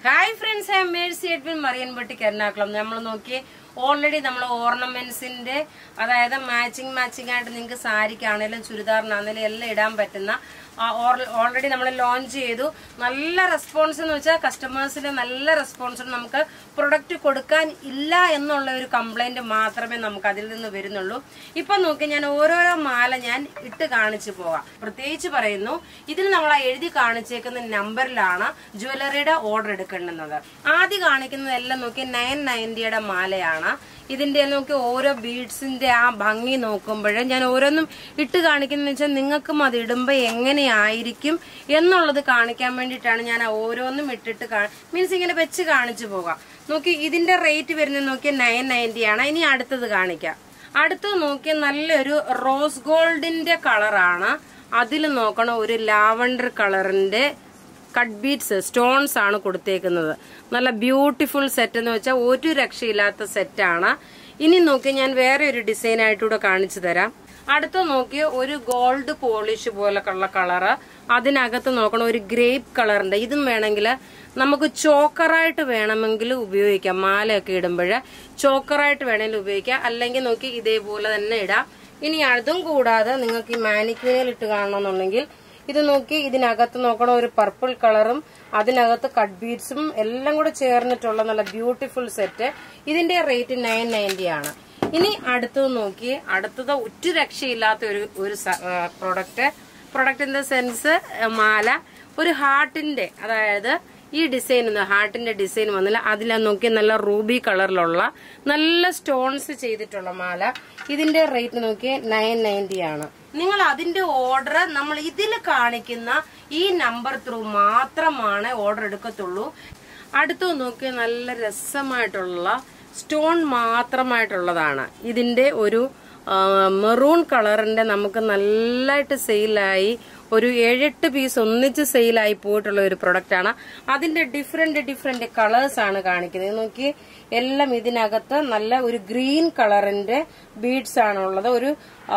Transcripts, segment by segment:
hi friends I Mercy Edwin മറിയൻപട്ടിക്ക് എറണാകുളം നമ്മൾ നോക്കി ഓൾറെഡി നമ്മൾ ഓർണമെന്റ്സിന്റെ അതായത് മാച്ചിങ് മാച്ചിങ് ആയിട്ട് നിങ്ങൾക്ക് സാരിക്കാണേലും ചുരിദാറിനാണേലും എല്ലാം ഇടാൻ പറ്റുന്ന ഓൾറെഡി നമ്മൾ ലോഞ്ച് ചെയ്തു നല്ല റെസ്പോൺസ് എന്ന് വെച്ചാൽ കസ്റ്റമേഴ്സിന് നല്ല റെസ്പോൺസ് നമുക്ക് പ്രൊഡക്റ്റ് കൊടുക്കാൻ ഇല്ല എന്നുള്ള ഒരു കംപ്ലൈന്റ് മാത്രമേ നമുക്ക് അതിൽ നിന്ന് വരുന്നുള്ളൂ ഇപ്പൊ നോക്കി ഞാൻ ഓരോരോ മാല ഞാൻ ഇട്ട് കാണിച്ചു പോവാം പ്രത്യേകിച്ച് പറയുന്നു ഇതിൽ നമ്മൾ ആ എഴുതി കാണിച്ചേക്കുന്ന നമ്പറിലാണ് ജ്വല്ലറിയുടെ ഓർഡർ എടുക്കേണ്ടുന്നത് ആദ്യം കാണിക്കുന്നതെല്ലാം നോക്കി നയൻ നയൻറ്റിയുടെ മാലയാണ് ഇതിന്റെ നോക്കി ഓരോ ബീഡ്സിന്റെ ആ ഭംഗി നോക്കുമ്പോൾ ഞാൻ ഓരോന്നും ഇട്ട് കാണിക്കുന്ന വെച്ചാൽ നിങ്ങൾക്കും അത് ഇടുമ്പോൾ എങ്ങനെയായിരിക്കും എന്നുള്ളത് കാണിക്കാൻ വേണ്ടിയിട്ടാണ് ഞാൻ ആ ഓരോന്നും ഇട്ടിട്ട് മീൻസ് ഇങ്ങനെ വെച്ച് കാണിച്ചു പോകാം നോക്കി ഇതിന്റെ റേറ്റ് വരുന്നത് നോക്കി നയൻ നയൻറ്റി ആണ് ഇനി അടുത്തത് കാണിക്കാം അടുത്തത് നോക്കിയ നല്ലൊരു റോസ് ഗോൾഡിന്റെ കളറാണ് അതിൽ നോക്കണം ഒരു ലാവണ്ടർ കളറിന്റെ കട്ട് ബീഡ്സ് സ്റ്റോൺസ് ആണ് കൊടുത്തേക്കുന്നത് നല്ല ബ്യൂട്ടിഫുൾ സെറ്റ് എന്ന് വെച്ചാൽ ഒരു രക്ഷയില്ലാത്ത സെറ്റാണ് ഇനി നോക്കി ഞാൻ വേറെ ഒരു ഡിസൈൻ ആയിട്ടൂടെ കാണിച്ചു തരാം അടുത്ത നോക്കിയ ഒരു ഗോൾഡ് പോളിഷ് പോലെ ഉള്ള കളറ് അതിനകത്ത് നോക്കണം ഒരു ഗ്രേപ്പ് കളറിന്റെ ഇതും വേണമെങ്കിൽ നമുക്ക് ചോക്കറായിട്ട് വേണമെങ്കിൽ ഉപയോഗിക്കാം മാലയൊക്കെ ഇടുമ്പോൾ ചോക്കറായിട്ട് വേണമെങ്കിൽ ഉപയോഗിക്കാം അല്ലെങ്കിൽ നോക്കി ഇതേപോലെ തന്നെ ഇടാം ഇനി അതും കൂടാതെ നിങ്ങൾക്ക് ഈ മാനിക്യൂനിൽ ഇട്ട് കാണണമെന്നുണ്ടെങ്കിൽ ഇത് നോക്കി ഇതിനകത്ത് നോക്കണം ഒരു പർപ്പിൾ കളറും അതിനകത്ത് കട്ട് ബീഡ്സും എല്ലാം കൂടെ ചേർന്നിട്ടുള്ള നല്ല ബ്യൂട്ടിഫുൾ സെറ്റ് ഇതിന്റെ റേറ്റ് നയൻ നയൻറ്റി ആണ് ഇനി അടുത്തത് നോക്കി അടുത്തത് ഒറ്റ രക്ഷയില്ലാത്ത ഒരു ഒരു product product in the sense മാല ഒരു ഹാർട്ടിന്റെ അതായത് ഈ ഡിസൈൻ ഹാർട്ടിന്റെ ഡിസൈൻ വന്നില്ല അതിൽ നോക്കി നല്ല റൂബി കളറിലുള്ള നല്ല സ്റ്റോൺസ് ചെയ്തിട്ടുള്ള മാല ഇതിന്റെ റേറ്റ് നോക്കി നയൻ നയൻറ്റി ആണ് നിങ്ങൾ അതിന്റെ ഓർഡർ നമ്മൾ ഇതിൽ കാണിക്കുന്ന ഈ നമ്പർ ത്രൂ മാത്രമാണ് ഓർഡർ എടുക്കത്തുള്ളൂ അടുത്ത് നോക്കിയ നല്ല രസമായിട്ടുള്ള സ്റ്റോൺ മാത്രമായിട്ടുള്ളതാണ് ഇതിന്റെ ഒരു മെറൂൺ കളറിന്റെ നമുക്ക് നല്ലതായിട്ട് സെയിലായി ഒരു ഏഴെട്ട് പീസ് ഒന്നിച്ച് സെയിലായി പോയിട്ടുള്ള ഒരു പ്രൊഡക്റ്റ് ആണ് അതിന്റെ ഡിഫറെന്റ് ഡിഫറെന്റ് കളേഴ്സ് ആണ് കാണിക്കുന്നത് നോക്കി എല്ലാം ഇതിനകത്ത് നല്ല ഒരു ഗ്രീൻ കളറിന്റെ ബീഡ്സ് ആണുള്ളത് ഒരു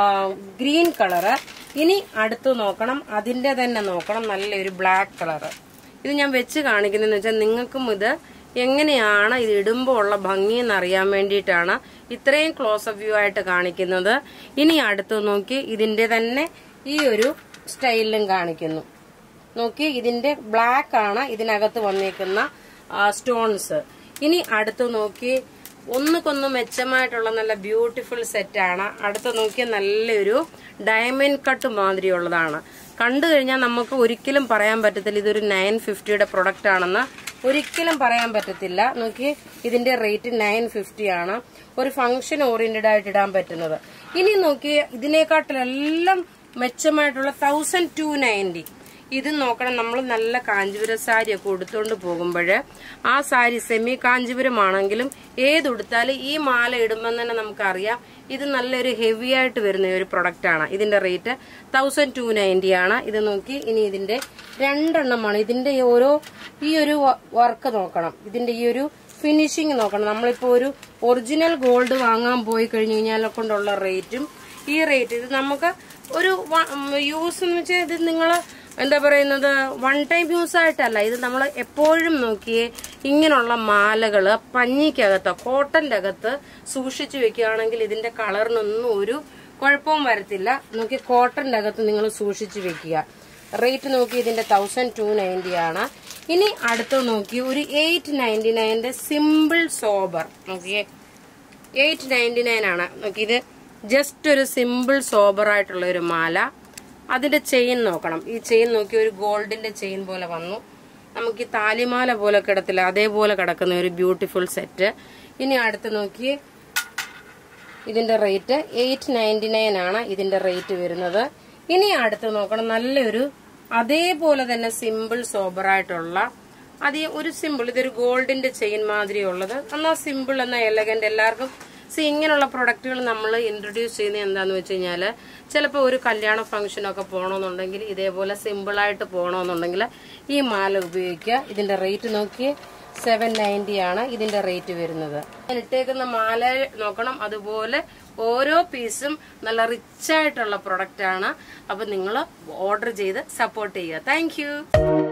ഗ്രീൻ കളറ് ഇനി അടുത്ത് നോക്കണം അതിന്റെ തന്നെ നോക്കണം നല്ലൊരു ബ്ലാക്ക് കളറ് ഇത് ഞാൻ വെച്ച് കാണിക്കുന്നതെന്ന് വെച്ചാൽ നിങ്ങൾക്കും ഇത് എങ്ങനെയാണ് ഇത് ഇടുമ്പോൾ ഉള്ള ഭംഗി എന്നറിയാൻ വേണ്ടിയിട്ടാണ് ഇത്രയും ക്ലോസ് അപ്പ് വ്യൂ ആയിട്ട് കാണിക്കുന്നത് ഇനി അടുത്ത് നോക്കി ഇതിന്റെ തന്നെ ഈ ഒരു സ്റ്റൈലിലും കാണിക്കുന്നു നോക്കി ഇതിന്റെ ബ്ലാക്ക് ആണ് ഇതിനകത്ത് വന്നേക്കുന്ന സ്റ്റോൺസ് ഇനി അടുത്ത് നോക്കി ഒന്നുകൊന്ന് മെച്ചമായിട്ടുള്ള നല്ല ബ്യൂട്ടിഫുൾ സെറ്റാണ് അടുത്ത് നോക്കിയ നല്ലൊരു ഡയമണ്ട് കട്ട് മാതിരിയുള്ളതാണ് കണ്ടു കഴിഞ്ഞാൽ നമുക്ക് ഒരിക്കലും പറയാൻ പറ്റത്തില്ല ഇതൊരു നയൻ ഫിഫ്റ്റിയുടെ പ്രൊഡക്റ്റ് ആണെന്ന് ഒരിക്കലും പറയാൻ പറ്റത്തില്ല നോക്കി ഇതിന്റെ റേറ്റ് നയൻ ഫിഫ്റ്റി ആണ് ഒരു ഫംഗ്ഷൻ ഓറിയന്റഡ് ആയിട്ട് ഇടാൻ പറ്റുന്നത് ഇനി നോക്കി ഇതിനെക്കാട്ടിലെല്ലാം മെച്ചമായിട്ടുള്ള തൗസൻഡ് ടു നയൻറ്റി ഇത് നോക്കണം നമ്മൾ നല്ല കാഞ്ചീപുരം സാരി ഒക്കെ ഉടുത്തോണ്ട് പോകുമ്പോൾ ആ സാരി സെമി കാഞ്ചീപുരമാണെങ്കിലും ഏതുടുത്താലും ഈ മാല ഇടുമ്പോൾ തന്നെ നമുക്കറിയാം ഇത് നല്ലൊരു ഹെവി ആയിട്ട് വരുന്ന ഒരു പ്രൊഡക്റ്റ് ആണ് ഇതിന്റെ റേറ്റ് തൗസൻഡ് ടു നയൻറ്റി ആണ് ഇത് നോക്കി ഇനി ഇതിന്റെ രണ്ടെണ്ണമാണ് ഇതിന്റെ ഈ ഓരോ ഈ ഒരു വർക്ക് നോക്കണം ഇതിന്റെ ഈ ഒരു ഫിനിഷിങ് നോക്കണം നമ്മളിപ്പോ ഒരു ഒറിജിനൽ ഗോൾഡ് വാങ്ങാൻ പോയി കഴിഞ്ഞു കഴിഞ്ഞാൽ കൊണ്ടുള്ള റേറ്റും ഈ റേറ്റ് ഇത് നമുക്ക് ഒരു യൂസ് എന്ന് വെച്ചാൽ ഇത് നിങ്ങൾ എന്താ പറയുന്നത് വൺ ടൈം യൂസ് ആയിട്ടല്ല ഇത് നമ്മൾ എപ്പോഴും നോക്കിയേ ഇങ്ങനെയുള്ള മാലകള് പഞ്ഞിക്കകത്ത് കോട്ടന്റെ അകത്ത് സൂക്ഷിച്ചു വെക്കുകയാണെങ്കിൽ ഇതിന്റെ കളറിനൊന്നും ഒരു കുഴപ്പവും വരത്തില്ല നോക്കി കോട്ടന്റെ അകത്ത് നിങ്ങൾ സൂക്ഷിച്ചു വെക്കുക റേറ്റ് നോക്കി ഇതിന്റെ തൗസൻഡ് ടു നയൻറ്റി ആണ് ഇനി അടുത്ത് നോക്കി ഒരു എയ്റ്റ് നയൻറ്റി നയൻ്റെ സിമ്പിൾ സോബർ നോക്കിയേ എയ്റ്റ് നയൻറ്റി നയൻ ആണ് നോക്കി ഇത് ജസ്റ്റ് ഒരു സിമ്പിൾ സോബർ ആയിട്ടുള്ള ഒരു മാല അതിന്റെ ചെയിൻ നോക്കണം ഈ ചെയിൻ നോക്കി ഒരു ഗോൾഡിന്റെ ചെയിൻ പോലെ വന്നു നമുക്ക് ഈ താലിമാല പോലെ കിടത്തില്ല അതേപോലെ കിടക്കുന്ന ഒരു ബ്യൂട്ടിഫുൾ സെറ്റ് ഇനി അടുത്ത് നോക്കി ഇതിന്റെ റേറ്റ് എയ്റ്റ് നയൻറ്റി നയൻ ആണ് ഇതിന്റെ റേറ്റ് വരുന്നത് ഇനി അടുത്ത് നോക്കണം നല്ലൊരു അതേപോലെ തന്നെ സിമ്പിൾ സോബറായിട്ടുള്ള അത് ഒരു സിമ്പിൾ ഇതൊരു ഗോൾഡിന്റെ ചെയിൻ മാതിരി ഉള്ളത് എന്നാൽ സിമ്പിൾ എന്ന എലഗന്റ് എല്ലാവർക്കും സി ഇങ്ങനെയുള്ള പ്രൊഡക്റ്റുകൾ നമ്മൾ ഇൻട്രൊഡ്യൂസ് ചെയ്യുന്നത് എന്താന്ന് വെച്ച് കഴിഞ്ഞാൽ ചിലപ്പോൾ ഒരു കല്യാണ ഫംഗ്ഷനൊക്കെ പോകണമെന്നുണ്ടെങ്കിൽ ഇതേപോലെ സിമ്പിളായിട്ട് പോകണമെന്നുണ്ടെങ്കിൽ ഈ മാല ഉപയോഗിക്കുക ഇതിന്റെ റേറ്റ് നോക്കി സെവൻ നയൻറ്റി ആണ് ഇതിന്റെ റേറ്റ് വരുന്നത് ഞാൻ ഇട്ടേക്കുന്ന മാല നോക്കണം അതുപോലെ ഓരോ പീസും നല്ല റിച്ച് ആയിട്ടുള്ള പ്രൊഡക്റ്റ് ആണ് അപ്പൊ നിങ്ങൾ ഓർഡർ ചെയ്ത് സപ്പോർട്ട് ചെയ്യുക താങ്ക്